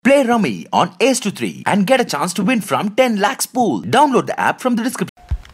Play Rummy on Ace to 3 and get a chance to win from 10 lakhs pool. Download the app from the description.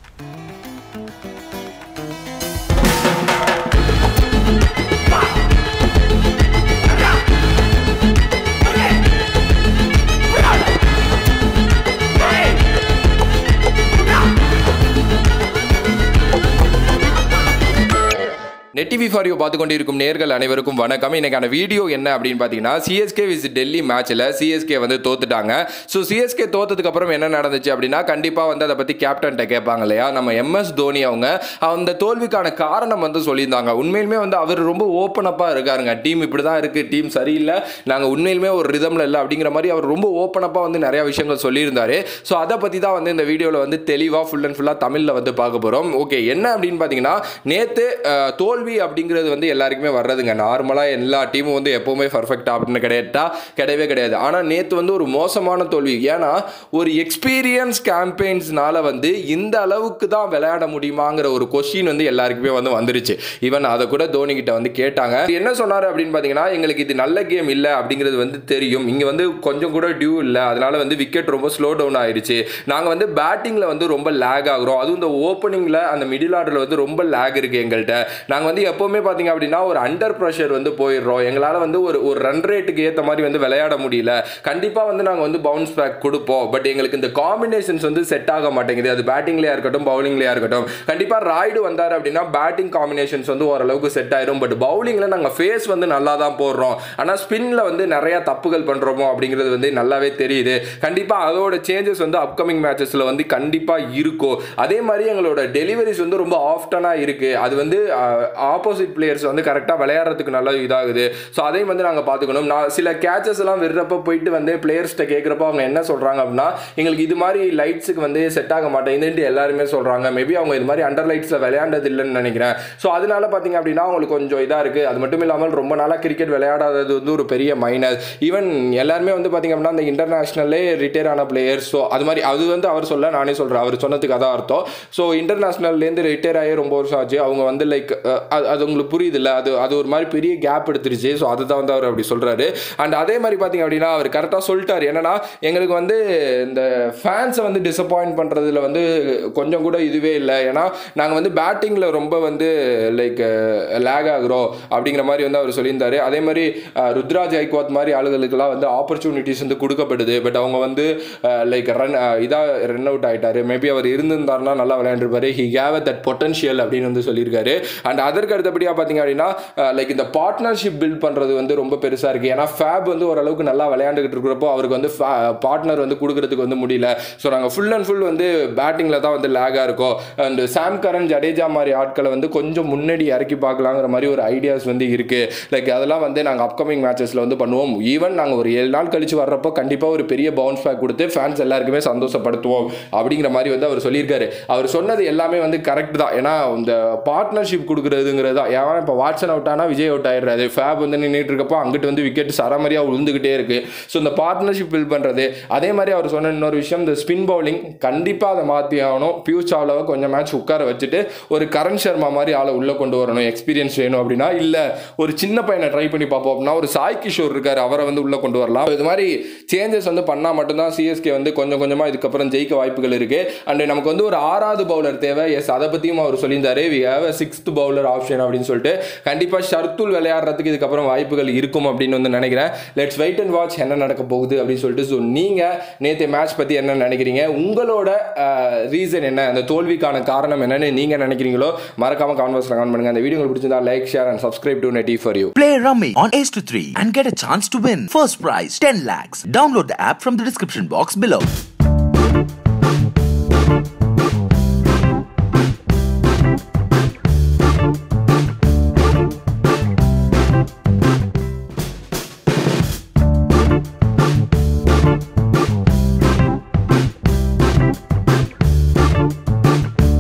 Net TV for you பார்த்து கொண்டிருக்கும் நேர்கள் அனைவருக்கும் வணக்கம் இன்னைக்கான video என்ன அப்படின்னு பார்த்தீங்கன்னா சிஎஸ்கே விஸ் டெல்லி மேட்ச்சில் சிஎஸ்கே வந்து தோத்துட்டாங்க ஸோ சிஎஸ்கே தோத்ததுக்கு அப்புறம் என்ன நடந்துச்சு அப்படின்னா கண்டிப்பாக வந்து அதை பற்றி கேப்டன்ட்ட கேட்பாங்க இல்லையா நம்ம எம்எஸ் தோனி அவங்க அந்த தோல்விக்கான காரணம் வந்து சொல்லியிருந்தாங்க உண்மையிலுமே வந்து அவர் ரொம்ப ஓப்பன் அப்பாக இருக்காருங்க டீம் இப்படி தான் இருக்குது டீம் சரியில்லை நாங்கள் உண்மையிலுமே ஒரு ரிதமில் இல்லை அப்படிங்கிற மாதிரி அவர் ரொம்ப ஓப்பன் அப்பாக வந்து நிறைய விஷயங்கள் சொல்லியிருந்தாரு ஸோ அதை பற்றி தான் வந்து இந்த வீடியோவில் வந்து தெளிவாக ஃபுல் அண்ட் ஃபுல்லாக தமிழில் வந்து பார்க்க போகிறோம் ஓகே என்ன அப்படின்னு பார்த்தீங்கன்னா நேற்று தோல்வி அப்படிங்கிறது வந்து எல்லாருக்குமே வர்றதுங்க நார்மலாக எல்லா டீமும் வந்து எப்போவுமே பர்ஃபெக்டாக அப்படின்னு கிடையாட்டா கிடையவே கிடையாது ஆனால் நேற்று வந்து ஒரு மோசமான தோல்வி ஏன்னா ஒரு எக்ஸ்பீரியன்ஸ் கேம்பெயின்ஸ்னால வந்து இந்த அளவுக்கு தான் விளையாட முடியுமாங்கிற ஒரு கொஸ்டின் வந்து எல்லாருக்குமே வந்து வந்துருச்சு ஈவன் அதை கூட தோனி கிட்ட வந்து கேட்டாங்க என்ன சொன்னார் அப்படின்னு பார்த்தீங்கன்னா எங்களுக்கு இது நல்ல கேம் இல்லை அப்படிங்கிறது வந்து தெரியும் இங்கே வந்து கொஞ்சம் கூட டியூ இல்லை அதனால வந்து விக்கெட் ரொம்ப ஸ்லோ டவுன் ஆயிடுச்சு நாங்கள் வந்து பேட்டிங்கில் வந்து ரொம்ப லேக் ஆகுறோம் அதுவும் இந்த ஓப்பனிங்கில் அந்த மிடில் ஆர்டரில் வந்து ரொம்ப லேக் இருக்குது எங்கள்கிட்ட நாங்கள் வந்து எப்போவுமே பார்த்தீங்க அப்படின்னா ஒரு அண்டர் ப்ரெஷர் வந்து போயிடுறோம் எங்களால் வந்து ஒரு ஒரு ரன் ரேட்டுக்கு ஏற்ற மாதிரி வந்து விளையாட முடியல கண்டிப்பாக வந்து நாங்கள் வந்து பவுன்ஸ் பேக் கொடுப்போம் பட் எங்களுக்கு இந்த காம்பினேஷன்ஸ் வந்து செட் ஆக மாட்டேங்குது அது பேட்டிங்லேயே இருக்கட்டும் பவுலிங்லேயே இருக்கட்டும் கண்டிப்பாக ராய்டு வந்தார் அப்படின்னா பேட்டிங் காம்பினேஷன்ஸ் வந்து ஓரளவுக்கு செட் ஆயிரும் பட் பவுலிங்கில் நாங்கள் ஃபேஸ் வந்து நல்லா தான் போடுறோம் ஆனால் ஸ்பின்னில் வந்து நிறையா தப்புகள் பண்ணுறோமோ அப்படிங்கிறது வந்து நல்லாவே தெரியுது கண்டிப்பாக அதோட சேஞ்சஸ் வந்து அப்கமிங் மேட்சஸில் வந்து கண்டிப்பாக இருக்கும் அதே மாதிரி எங்களோட டெலிவரிஸ் வந்து ரொம்ப ஆஃப்டனாக இருக்குது அது வந்து ஆப்போசிட் பிளேயர்ஸ் வந்து கரெக்டாக விளையாடுறதுக்கு நல்லா இதாகுது ஸோ அதையும் வந்து நாங்கள் பார்த்துக்கணும் நான் சில கேச்சஸ் எல்லாம் விடுறப்ப போயிட்டு வந்து பிளேயர்ஸ்கிட்ட கேட்குறப்ப அவங்க என்ன சொல்கிறாங்க அப்படின்னா எங்களுக்கு இது மாதிரி லைட்ஸுக்கு வந்து செட் ஆக மாட்டேங்குதுன்ட்டு எல்லாருமே சொல்கிறாங்க மேபி அவங்க இது மாதிரி அண்டர் லைட்ஸில் விளையாண்டது இல்லைன்னு நினைக்கிறேன் ஸோ அதனால பார்த்தீங்க அப்படின்னா அவங்களுக்கு கொஞ்சம் இதாக இருக்குது அது மட்டும் இல்லாமல் ரொம்ப நாளாக கிரிக்கெட் விளையாடாதது வந்து ஒரு பெரிய மைனஸ் ஈவன் எல்லாருமே வந்து பார்த்தீங்க அப்படின்னா அந்த இன்டர்நேஷ்னல்லே ரிட்டையர் ஆன பிளேயர்ஸ் ஸோ அது மாதிரி அது வந்து அவர் சொல்ல நானே சொல்கிறேன் அவர் சொன்னதுக்கு அதான் அர்த்தம் ஸோ இன்டர்நேஷ்னல்லேருந்து ரிட்டையர் ஆகி ரொம்ப வருஷம் ஆச்சு அவங்க வந்து லைக் அது அது உங்களுக்கு புரியுது இல்லை அது அது ஒரு மாதிரி பெரிய கேப் எடுத்துருச்சு ஸோ அதுதான் வந்து அவர் அப்படி சொல்கிறாரு அண்ட் அதே மாதிரி பார்த்தீங்க அப்படின்னா அவர் கரெக்டாக சொல்லிட்டார் என்னன்னா எங்களுக்கு வந்து இந்த ஃபேன்ஸை வந்து டிசப்பாயிண்ட் பண்ணுறதுல வந்து கொஞ்சம் கூட இதுவே இல்லை ஏன்னா நாங்கள் வந்து பேட்டிங்கில் ரொம்ப வந்து லைக் லேக் ஆகுறோம் அப்படிங்கிற மாதிரி வந்து அவர் சொல்லியிருந்தாரு அதே மாதிரி ருத்ராஜ் ஐக்வாத் மாதிரி ஆளுகளுக்கெல்லாம் வந்து ஆப்பர்ச்சுனிட்டிஸ் வந்து கொடுக்கப்படுது பட் அவங்க வந்து லைக் ரன் இதாக ரன் அவுட் ஆகிட்டாரு மேபி அவர் இருந்திருந்தாருன்னா நல்லா விளையாண்டுருப்பாரு ஹி ஹேவ் தட் பொட்டன்ஷியல் அப்படின்னு வந்து சொல்லியிருக்காரு அண்ட் அதற்கு அடுத்தபடியாக பார்த்தீங்க அப்படின்னா லைக் இந்த பார்ட்னர்ஷிப் பில்ட் பண்ணுறது வந்து ரொம்ப பெருசாக இருக்குது ஏன்னா ஃபேப் வந்து ஓரளவுக்கு நல்லா விளையாண்டுக்கிட்டு இருக்கிறப்போ அவருக்கு வந்து பார்ட்னர் வந்து கொடுக்கறதுக்கு வந்து முடியல ஸோ நாங்கள் ஃபுல் அண்ட் ஃபுல் வந்து பேட்டிங்கில் தான் வந்து லேகாக இருக்கோம் அண்ட் சாம் கரன் ஜடேஜா மாதிரி ஆட்களை வந்து கொஞ்சம் முன்னாடி இறக்கி பார்க்கலாங்கிற மாதிரி ஒரு ஐடியாஸ் வந்து இருக்குது லைக் அதெல்லாம் வந்து நாங்கள் அப்கமிங் மேட்சஸில் வந்து பண்ணுவோம் ஈவன் நாங்கள் ஒரு ஏழு நாள் கழிச்சு வர்றப்போ கண்டிப்பாக ஒரு பெரிய பவுன்ஸ் பேக் கொடுத்து ஃபேன்ஸ் எல்லாருக்குமே சந்தோஷப்படுத்துவோம் அப்படிங்கிற மாதிரி வந்து அவர் சொல்லியிருக்காரு அவர் சொன்னது எல்லாமே வந்து கரெக்ட் தான் ஏன்னா இந்த பார்ட்னர்ஷிப் கொடுக்குறதுங்கிறது தான் ஏன்னா இப்போ வாட்ஸன் அவுட் ஆனால் விஜய் அவுட் ஆயிடுறாரு ஃபேப் வந்து நின்றுட்டு இருக்கப்போ அங்கிட்டு வந்து விக்கெட் சரமரியாக விழுந்துக்கிட்டே இருக்கு ஸோ இந்த பார்ட்னர்ஷிப் பில்ட் பண்ணுறது அதே மாதிரி அவர் சொன்ன இன்னொரு விஷயம் இந்த ஸ்பின் பவுலிங் கண்டிப்பாக அதை மாற்றி ஆகணும் பியூஷ் சாவ்லாவை கொஞ்சம் மேட்ச் உட்கார வச்சுட்டு ஒரு கரண் சர்மா மாதிரி ஆளை உள்ளே கொண்டு வரணும் எக்ஸ்பீரியன்ஸ் வேணும் அப்படின்னா இல்லை ஒரு சின்ன பையனை ட்ரை பண்ணி பார்ப்போம் அப்படின்னா ஒரு சாய் கிஷோர் இருக்கார் அவரை வந்து உள்ளே கொண்டு வரலாம் இது மாதிரி சேஞ்சஸ் வந்து பண்ணால் மட்டும்தான் சிஎஸ்கே வந்து கொஞ்சம் கொஞ்சமாக இதுக்கப்புறம் ஜெயிக்க வாய்ப்புகள் இருக்குது அண்ட் நமக்கு வந்து ஒரு ஆறாவது பவுலர் தேவை எஸ் அதை பற்றியும் அவர் சொல்லியிருந்தாரு we have a sixth bowler option அப்படின்னு சொல்லிட்டு கண்டிப்பாக ஷர்த்துல் விளையாடுறதுக்கு இதுக்கப்புறம் வாய்ப்புகள் இருக்கும் அப்படின்னு வந்து நினைக்கிறேன் லெட்ஸ் வெயிட் அண்ட் வாட்ச் என்ன நடக்க போகுது அப்படின்னு சொல்லிட்டு ஸோ நீங்கள் நேற்று மேட்ச் பற்றி என்ன நினைக்கிறீங்க உங்களோட ரீசன் என்ன அந்த தோல்விக்கான காரணம் என்னன்னு நீங்கள் நினைக்கிறீங்களோ மறக்காம கான்வர்ஸில் கமெண்ட் பண்ணுங்க அந்த வீடியோ உங்களுக்கு பிடிச்சிருந்தா like share and subscribe to net TV for you Play Rummy on Ace to 3 and get a chance to win. First prize 10 lakhs. Download the app from the description box below.